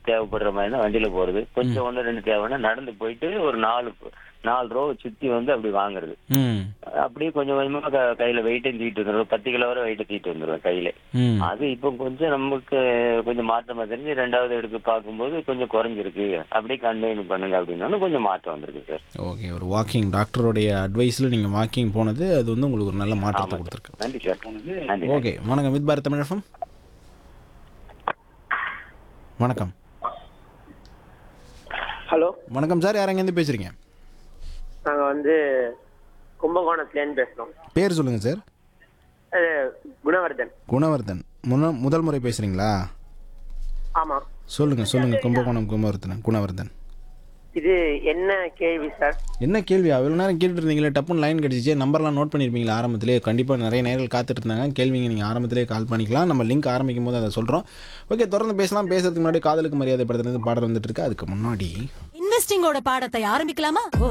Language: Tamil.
தேவைப்படுற மாதிரி தான் வண்டியில போறது கொஞ்சம் ஒண்ணு ரெண்டு தேவைன்னா நடந்து போயிட்டு ஒரு நாலு நாலு ரூபா சுத்தி வந்து அப்படி வாங்குறது ம் அப்படியே கொஞ்சம் கொஞ்சமா க- கையில வெயிட்டும் தூக்கிட்டு வந்துருவோம் பத்து கிலோ வரை வெயிட் தூக்கிட்டு வந்துருவேன் கையில ம் அது இப்போ கொஞ்சம் நமக்கு கொஞ்சம் மாற்றமா தெரிஞ்சு ரெண்டாவது எடுத்து பார்க்கும்போது கொஞ்சம் குறைஞ்சிருக்கு அப்படியே கண்டினியூ பண்ணுங்க அப்படின்னாலும் கொஞ்சம் மாற்றம் வந்திருக்கு சார் ஓகே ஒரு வாக்கிங் டாக்டருடைய அட்வைஸில் நீங்கள் வாக்கிங் போனது அது வந்து உங்களுக்கு ஒரு நல்ல மாற்றத்தை கொடுத்துருக்கு நன்றி சார் நன்றி ஓகே வணக்கம் வித் பாரத் தமிழகம் வணக்கம் ஹலோ வணக்கம் சார் யார் எங்கேருந்து பேசுகிறீங்க நாங்க வந்து கும்பகோணத்துலேருந்து பேசுறோம் பேர் சொல்லுங்கள் சார் அது குணவர்தன் குணவர்தன் முன்ன முதல் முறை பேசுகிறீங்களா ஆமா சொல்லுங்கள் சொல்லுங்கள் கும்பகோணம் கும்பவர்தன் குணவர்தன் இது என்ன கேள்வி சார் என்ன கேள்வி அவ்வளோ நேரம் கேட்டுட்டு இருந்தீங்களே டப்புன்னு லைன் கிடச்சிச்சு நம்பர்லாம் நோட் பண்ணியிருப்பீங்களா ஆரம்பத்திலே கண்டிப்பாக நிறைய நேர்கள் காத்துட்டு இருந்தாங்க கேள்விங்க நீங்கள் ஆரம்பத்திலே கால் பண்ணிக்கலாம் நம்ம லிங்க் ஆரம்பிக்கும் போது அதை சொல்கிறோம் ஓகே தொடர்ந்து பேசலாம் பேசுறதுக்கு முன்னாடி காதலுக்கு மரியாதை படுத்துறது பாடல் வந்துட்டு இருக்கு அதுக்கு முன்னாடி இன்வெஸ்டிங்கோட பாடத்தை ஆரம்பிக்கலாமா